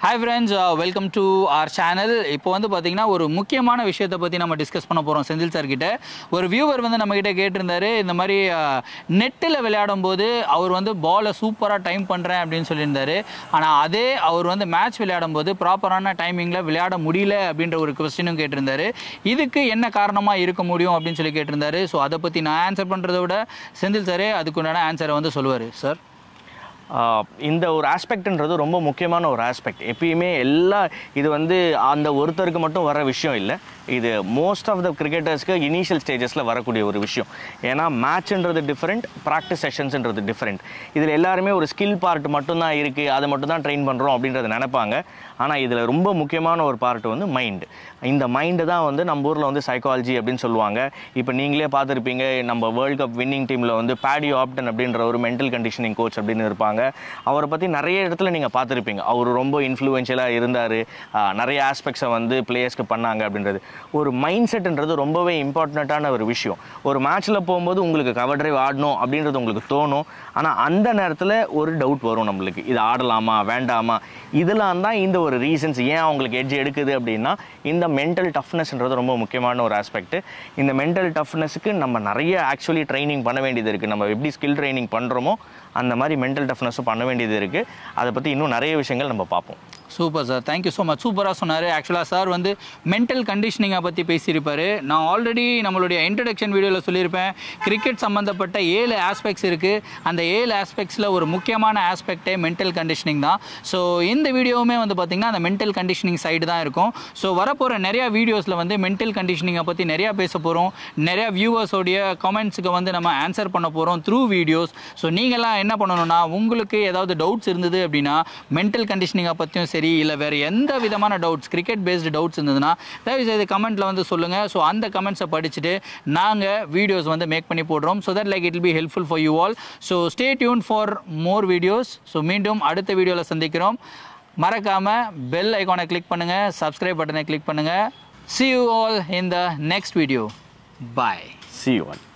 hi friends welcome to our channel இப்போ வந்து பார்த்தீங்கன்னா ஒரு முக்கியமான விஷயத்தை பற்றி நம்ம டிஸ்கஸ் பண்ண போகிறோம் செந்தில் சார் கிட்ட ஒரு வியூவர் வந்து நம்மக்கிட்ட கேட்டிருந்தாரு இந்த மாதிரி நெட்டில் விளையாடும் போது அவர் வந்து பாலை சூப்பராக டைம் பண்ணுறேன் அப்படின்னு சொல்லியிருந்தாரு ஆனால் அதே அவர் வந்து மேட்ச் விளையாடும் போது ப்ராப்பரான டைமிங்கில் விளையாட முடியல அப்படின்ற ஒரு கொஸ்டினும் கேட்டிருந்தாரு இதுக்கு என்ன காரணமாக இருக்க முடியும் அப்படின்னு சொல்லி கேட்டிருந்தாரு ஸோ அதை பற்றி நான் ஆன்சர் பண்ணுறத விட செந்தில் சாரே அதுக்குண்டான ஆன்சரை வந்து சொல்லுவார் சார் ஆஹ் இந்த ஒரு ஆஸ்பெக்ட்ன்றது ரொம்ப முக்கியமான ஒரு ஆஸ்பெக்ட் எப்பயுமே எல்லா இது வந்து அந்த ஒருத்தருக்கு மட்டும் வர விஷயம் இல்லை இது மோஸ்ட் ஆஃப் த கிரிக்கெட்டர்ஸ்க்கு இனிஷியல் ஸ்டேஜஸில் வரக்கூடிய ஒரு விஷயம் ஏன்னா மேட்ச்ன்றது டிஃப்ரெண்ட் ப்ராக்டிஸ் செஷன்ஸ்ன்றது டிஃப்ரெண்ட் இதில் எல்லாருமே ஒரு ஸ்கில் பார்ட் மட்டும்தான் இருக்குது அதை மட்டும் தான் ட்ரெயின் பண்ணுறோம் அப்படின்றத நினைப்பாங்க ஆனால் இதில் ரொம்ப முக்கியமான ஒரு பார்ட் வந்து மைண்டு இந்த மைண்டு தான் வந்து நம்ம ஊரில் வந்து சைக்காலஜி அப்படின்னு சொல்லுவாங்க இப்போ நீங்களே பார்த்துருப்பீங்க நம்ம வேர்ல்ட் கப் வின்னிங் டீமில் வந்து பேடி ஆப்டன் அப்படின்ற ஒரு மென்டல் கண்டிஷனிங் கோச் அப்படின்னு இருப்பாங்க அவரை பற்றி நிறைய இடத்துல நீங்கள் பார்த்துருப்பீங்க அவர் ரொம்ப இன்ஃப்ளூயன்ஷியலாக இருந்தார் நிறைய ஆஸ்பெக்ட்ஸை வந்து பிளேயர்ஸ்க்கு பண்ணாங்க அப்படின்றது ஒரு மைண்ட் செட்ன்றது ரொம்பவே இம்பார்ட்டண்ட்டான ஒரு விஷயம் ஒரு மேட்ச்சில் போகும்போது உங்களுக்கு கவர் டிரைவ் ஆடணும் அப்படின்றது உங்களுக்கு தோணும் ஆனால் அந்த நேரத்தில் ஒரு டவுட் வரும் நம்மளுக்கு இது ஆடலாமா வேண்டாமா இதெல்லாம் தான் இந்த ஒரு ரீசன்ஸ் ஏன் அவங்களுக்கு எட்ஜ் எடுக்குது அப்படின்னா இந்த மென்டல் டஃப்னஸ்ன்றது ரொம்ப முக்கியமான ஒரு ஆஸ்பெக்ட் இந்த மென்டல் டஃப்னஸுக்கு நம்ம நிறைய ஆக்சுவலி ட்ரைனிங் பண்ண வேண்டியது இருக்குது நம்ம எப்படி ஸ்கில் ட்ரைனிங் பண்ணுறோமோ அந்த மாதிரி மென்டல் டஃப்னஸும் பண்ண வேண்டியது இருக்குது அதை பற்றி இன்னும் நிறைய விஷயங்கள் நம்ம பார்ப்போம் super sir thank you so much சூப்பராக சொன்னார் ஆக்சுவலாக சார் வந்து மென்டல் கண்டிஷனிங்கை பற்றி பேசியிருப்பார் நான் ஆல்ரெடி நம்மளுடைய இன்ட்ரடக்ஷன் வீடியோவில் சொல்லியிருப்பேன் கிரிக்கெட் சம்மந்தப்பட்ட ஏழு ஆஸ்பெக்ட்ஸ் இருக்குது அந்த ஏழு ஆஸ்பெக்ட்ஸில் ஒரு முக்கியமான ஆஸ்பெக்டே மென்டல் கண்டிஷனிங் தான் ஸோ இந்த வீடியோவுமே வந்து பார்த்திங்கன்னா அந்த மென்டல் கண்டிஷனிங் சைடு தான் இருக்கும் ஸோ வரப்போகிற நிறையா வீடியோஸில் வந்து மென்டல் கண்டிஷனிங்கை பற்றி நிறையா பேச போகிறோம் நிறையா வியூவர்ஸோடைய கமெண்ட்ஸுக்கு வந்து நம்ம ஆன்சர் பண்ண போகிறோம் த்ரூ வீடியோஸ் ஸோ நீங்களாம் என்ன பண்ணணும்னா உங்களுக்கு ஏதாவது டவுட்ஸ் இருந்தது அப்படின்னா மென்டல் கண்டிஷனிங்கை பற்றியும் சரி இல்லை வேறு எந்த விதமான டவுட்ஸ் கிரிக்கெட் பேஸ்டு டவுட்ஸ் இருந்ததுன்னா தயவுசெய்து கமெண்ட்டில் வந்து சொல்லுங்கள் ஸோ அந்த கமெண்ட்ஸை படிச்சுட்டு நாங்கள் வீடியோஸ் வந்து மேக் பண்ணி போடுறோம் so that like it be helpful for you all so stay tune for more videos so மீண்டும் அடுத்த வீடியோவில் சந்திக்கிறோம் மறக்காமல் பெல் ஐக்கானை கிளிக் பண்ணுங்கள் சப்ஸ்கிரைப் பட்டனை கிளிக் பண்ணுங்கள் see you all in the next video bye see you all